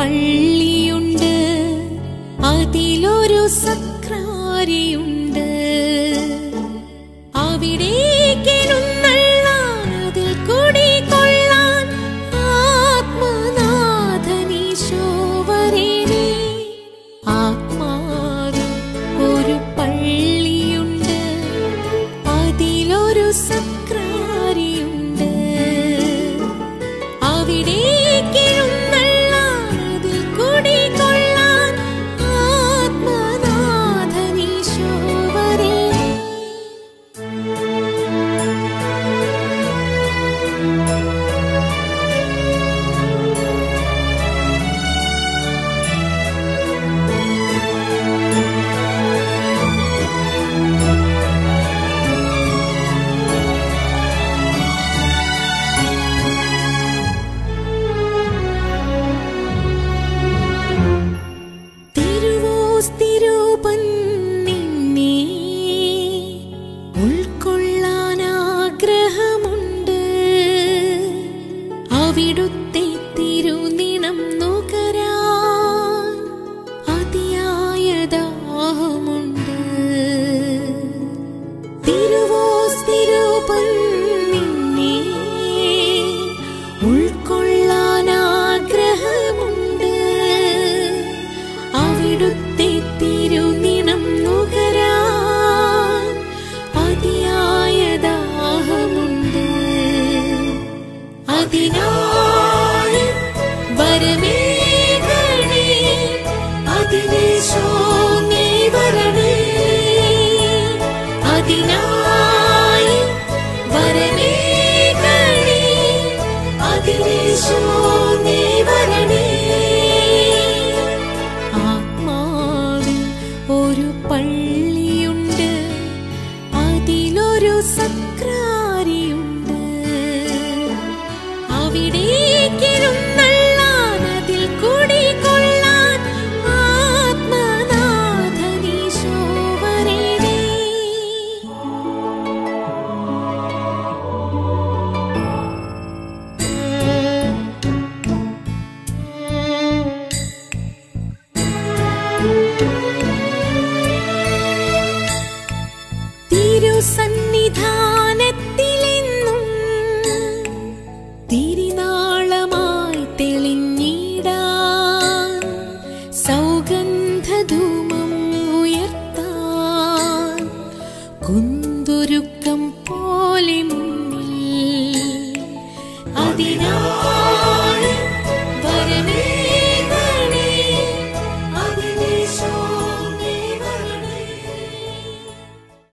പള്ളിയുണ്ട് അതിലൊരു സക്രാരിയുണ്ട് അവിടേക്കെഴുന്നള്ളാൻ അതിൽ കുടികൊള്ളാൻ ആത്മനാഥനീശോ വരേണേ ആത്മാവിൽ ഒരു പള്ളിയുണ്ട് അതിലൊരു സക്രാരിയുണ്ട് അവിടേക്കെഴുന്നള്ളാൻ അതിൽ കുടികൊള്ളാൻ ആത്മനാഥനീശോ വരേണേ തിരുവോസ്തിരൂപൻ നിന്നെ ഉൾക്കൊള്ളാൻ ആഗ്രഹമുണ്ട് അവിടുത്തെ തിരുനിണം നുകരാൻ അതിയായ ദാഹമുണ്ട് തിരുവോസ്തിരൂപൻ നിന്നെ ഉൾക്കൊള്ളാൻ ആഗ്രഹമുണ്ട് അവിടുത്തെ തിരുനിണം നുകരാൻ അതിയായ ദാഹമുണ്ട് അതിനായി വരമേകണേ അതിനേശോ നീ വരണേ അതിനായി വരമേകണേ അതിനേശോ നീ വരണേ ആത്മാവിൽ ഒരു പള്ളിയുണ്ട് അതിലൊരു സക്രാരിയുണ്ട് അവിടേക്കെഴുന്നള്ളാൻ അതിൽ കുടികൊള്ളാൻ ആത്മനാഥനീശോ വരേണേ തിരുസന്നിധാനത്തിലെന്നും തിരിനാളമായി തെളിഞ്ഞിടാൻ സൗഗന്ധധൂമം ഉയർത്താൻ കുന്തുരുക്കം പോലെ മുന്നിൽ അതിനാ